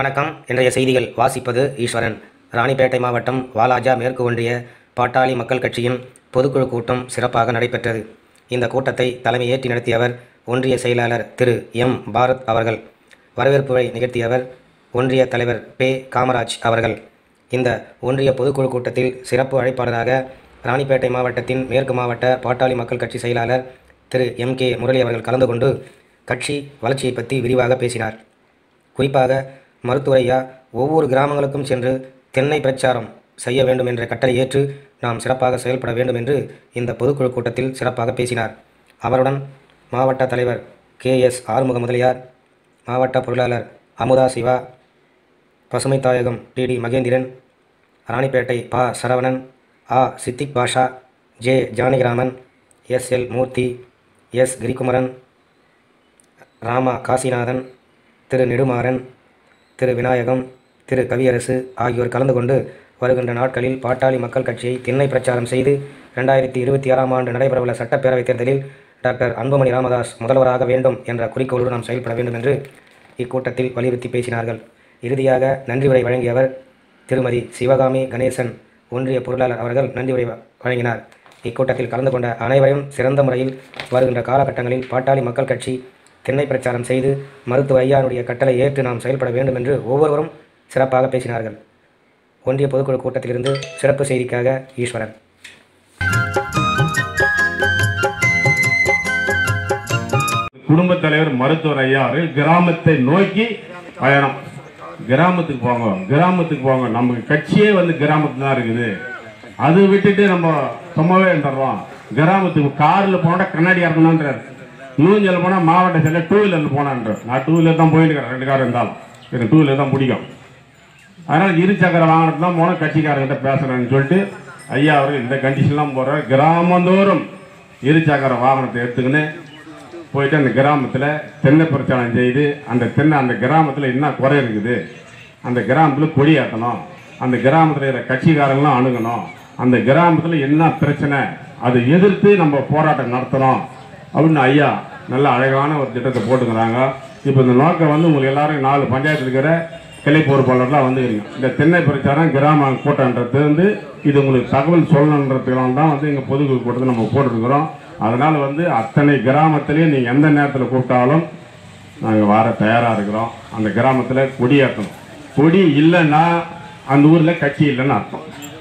வணக்கம் இன்றைய செய்திகள் வாசிப்பது ஈஸ்வரன் ராணிப்பேட்டை மாவட்டம் வாலாஜா மேற்கு ஒன்றிய பாட்டாளி மக்கள் கட்சியின் பொதுக்குழு கூட்டம் சிறப்பாக நடைபெற்றது இந்த கூட்டத்தை தலைமையேற்றி நடத்தியவர் ஒன்றிய செயலாளர் திரு எம் பாரத் அவர்கள் வரவேற்புரை நிகழ்த்தியவர் ஒன்றிய தலைவர் பே காமராஜ் அவர்கள் இந்த ஒன்றிய பொதுக்குழு கூட்டத்தில் சிறப்பு அழைப்பாளராக ராணிப்பேட்டை மாவட்டத்தின் மேற்கு மாவட்ட பாட்டாளி மக்கள் கட்சி செயலாளர் திரு எம் கே முரளி அவர்கள் கலந்து கொண்டு கட்சி வளர்ச்சியை பற்றி விரிவாக பேசினார் குறிப்பாக மருத்துவரையா ஒவ்வொரு கிராமங்களுக்கும் சென்று தென்னை பிரச்சாரம் செய்ய வேண்டும் என்ற கட்டளை ஏற்று நாம் சிறப்பாக செயல்பட வேண்டும் என்று இந்த பொதுக்குழு கூட்டத்தில் சிறப்பாக பேசினார் அவருடன் மாவட்ட தலைவர் கே எஸ் ஆறுமுக முதலியார் மாவட்ட பொருளாளர் அமுதா சிவா பசுமை தாயகம் டிடி மகேந்திரன் ராணிப்பேட்டை பா சரவணன் ஆ Siddiq Basha J Janakiraman S L Murthy S Girikumaran Rama Kasinathan Thiru Nedumaran Thiru Vinayagam Thiru Kaviyarasu ஆகியோர் கலந்து கொண்டு வருகின்ற நாட்களில் பாட்டாளி மக்கள் கட்சியை திண்ணை பிரச்சாரம் செய்து ரெண்டாயிரத்தி இருபத்தி ஆறாம் ஆண்டு நடைபெறவுள்ள சட்டப்பேரவைத் தேர்தலில் டாக்டர் அன்புமணி ராமதாஸ் முதல்வராக வேண்டும் என்ற குறிக்கோளோடு நாம் செயல்பட வேண்டும் என்று இக்கூட்டத்தில் வலியுறுத்தி பேசினார்கள் இறுதியாக நன்றி உரை வழங்கியவர் திருமதி சிவகாமி கணேசன் ஒன்றிய பொருளாளர் அவர்கள் நன்றி உரை வ- வழங்கினார் இக்கூட்டத்தில் கலந்து கொண்ட அனைவரையும் சிறந்த முறையில் வருகின்ற காலகட்டங்களில் பாட்டாளி மக்கள் கட்சி திண்ணை பிரச்சாரம் செய்து மருத்துவ ஐயானுடைய கட்டளை ஏற்று நாம் செயல்பட வேண்டும் என்று ஒவ்வொருவரும் சிறப்பாக பேசினார்கள் ஒன்றிய பொதுக்குழு கூட்டத்திலிருந்து சிறப்பு செய்திக்காக ஈஸ்வரன் குடும்பத் தலைவர் மருத்துவர் ஐயா அவர்கள் கிராமத்தை நோக்கி பயணம் கிராமத்துக்கு போங்க கிராமத்துக்கு போங்க நமக்கு கட்சியே வந்து கிராமத்துல தான் இருக்குது அது விட்டுட்டு நம்ம சும்மாவே இருந்துடுறோம் கிராமத்துக்கு காரில் போனா கண்ணாடி இறக்கணுன்றார் இன்னும் சொல்ல போனால் மாவட்ட செயலர் டூ வீலரில் போனான்றார் நான் டூ வீலர் தான் போயிட்டு இருக்கிறேன் ரெண்டு கார் இருந்தாலும் எனக்கு டூ வீலர் தான் பிடிக்கும் அதனால் இரு சக்கர வாகனத்துல தான் போன கட்சிக்காரங்கிட்ட பேசுறேன்னு சொல்லிட்டு ஐயா அவர்கள் இந்த கண்டிஷன்லாம் போடுற கிராமந்தோறும் இரு சக்கர வாகனத்தை எடுத்துக்கின்னு போயிட்டு அந்த கிராமத்தில் தென்னை பிரச்சாரம் செய்து அந்த தென்னை அந்த கிராமத்தில் என்ன குறை இருக்குது அந்த கிராமத்தில் கொடி ஏற்றணும் அந்த கிராமத்தில் இருக்கிற கட்சிக்காரங்களும் அணுகணும் அந்த கிராமத்தில் என்ன பிரச்சனை அதை எதிர்த்து நம்ம போராட்டம் நடத்தணும் அப்படின்னு ஐயா நல்ல அழகான ஒரு திட்டத்தை போட்டுக்கிறாங்க இப்போ இந்த நோக்கம் வந்து உங்களுக்கு எல்லாரும் நாலு பஞ்சாயத்தில் இருக்கிற கிளை பொறுப்பாளர்லாம் வந்துக்கிறீங்க இந்த தென்னை பிரச்சாரம் கிராம கூட்டன்றது வந்து இது உங்களுக்கு தகவல் சொல்லணுன்றதுக்காக தான் வந்து எங்கள் பொதுக்குழு கூட்டத்தை நம்ம போட்டுருக்குறோம் அதனால் வந்து அத்தனை கிராமத்திலையும் நீங்கள் எந்த நேரத்தில் கூப்பிட்டாலும் நாங்கள் வர தயாராக இருக்கிறோம் அந்த கிராமத்தில் கொடி ஏற்றணும் கொடி இல்லைன்னா அந்த ஊரில் கட்சி இல்லைன்னு அர்த்தம்